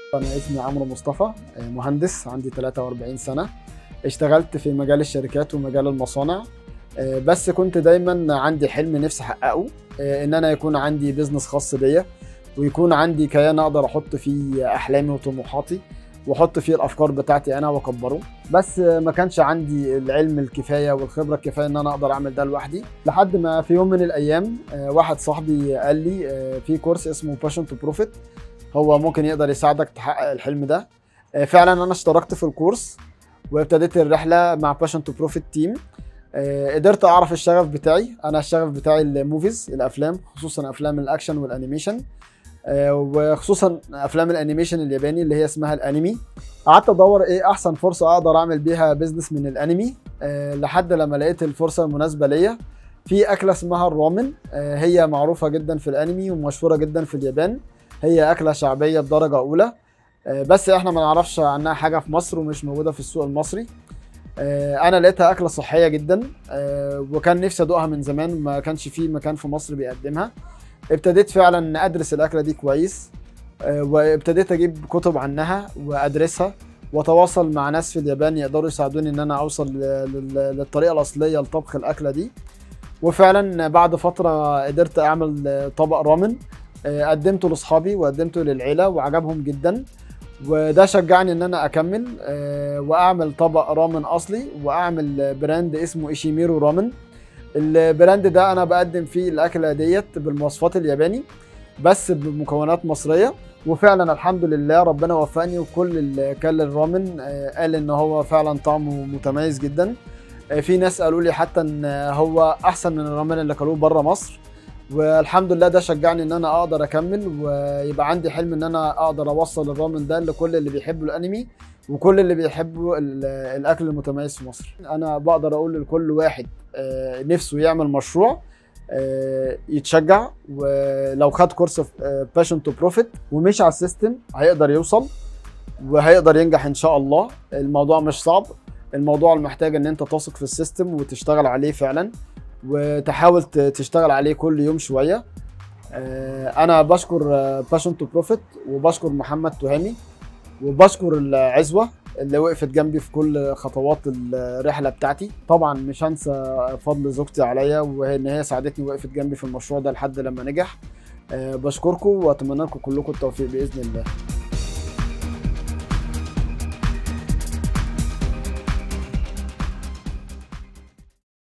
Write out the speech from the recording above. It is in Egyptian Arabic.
أنا اسمي عمرو مصطفى مهندس عندي 43 سنة اشتغلت في مجال الشركات ومجال المصانع بس كنت دايما عندي حلم نفسي احققه ان انا يكون عندي بيزنس خاص بيا ويكون عندي كيان اقدر احط فيه احلامي وطموحاتي واحط فيه الافكار بتاعتي انا واكبره بس ما كانش عندي العلم الكفايه والخبره الكفايه ان انا اقدر اعمل ده لوحدي لحد ما في يوم من الايام واحد صاحبي قال لي في كورس اسمه باشن تو بروفيت هو ممكن يقدر يساعدك تحقق الحلم ده فعلا انا اشتركت في الكورس وابتديت الرحله مع باشن تو بروفيت تيم قدرت اعرف الشغف بتاعي انا الشغف بتاعي الموفيز الافلام خصوصا افلام الاكشن والانيميشن وخصوصا افلام الانيميشن الياباني اللي هي اسمها الانمي قعدت ادور ايه احسن فرصه اقدر اعمل بيها بيزنس من الانمي لحد لما لقيت الفرصه المناسبه ليا في اكله اسمها الرامن هي معروفه جدا في الانمي ومشهوره جدا في اليابان هي اكله شعبيه بدرجه اولى بس احنا ما نعرفش عنها حاجه في مصر ومش موجوده في السوق المصري انا لقيتها اكله صحيه جدا وكان نفسي ادوقها من زمان ما كانش في مكان في مصر بيقدمها ابتديت فعلا ادرس الاكله دي كويس وابتديت اجيب كتب عنها وادرسها واتواصل مع ناس في اليابان يقدروا يساعدوني ان انا اوصل للطريقه الاصليه لطبخ الاكله دي وفعلا بعد فتره قدرت اعمل طبق رامن قدمته لاصحابي وقدمته للعيله وعجبهم جدا وده شجعني ان انا اكمل واعمل طبق رامن اصلي واعمل براند اسمه ايشيميرو رامن البراند ده انا بقدم فيه الاكله ديت بالمواصفات الياباني بس بمكونات مصريه وفعلا الحمد لله ربنا وفقني وكل اللي كل الرامن قال ان هو فعلا طعمه متميز جدا في ناس قالوا لي حتى ان هو احسن من الرامن اللي كلوه بره مصر والحمد لله ده شجعني ان انا اقدر اكمل ويبقى عندي حلم ان انا اقدر اوصل الرامن ده لكل اللي بيحبوا الانمي وكل اللي بيحبوا الاكل المتميز في مصر انا بقدر اقول لكل واحد نفسه يعمل مشروع يتشجع ولو خد كورس باشن تو بروفيت ومشي على السيستم هيقدر يوصل وهيقدر ينجح ان شاء الله الموضوع مش صعب الموضوع محتاج ان انت تثق في السيستم وتشتغل عليه فعلا وتحاول تشتغل عليه كل يوم شويه انا بشكر باشن تو بروفيت وبشكر محمد تهامي وبشكر العزوه اللي وقفت جنبي في كل خطوات الرحله بتاعتي طبعا مش هنسى فضل زوجتي عليا وان هي ساعدتني وقفت جنبي في المشروع ده لحد لما نجح بشكركم واتمنى لكم كلكم التوفيق باذن الله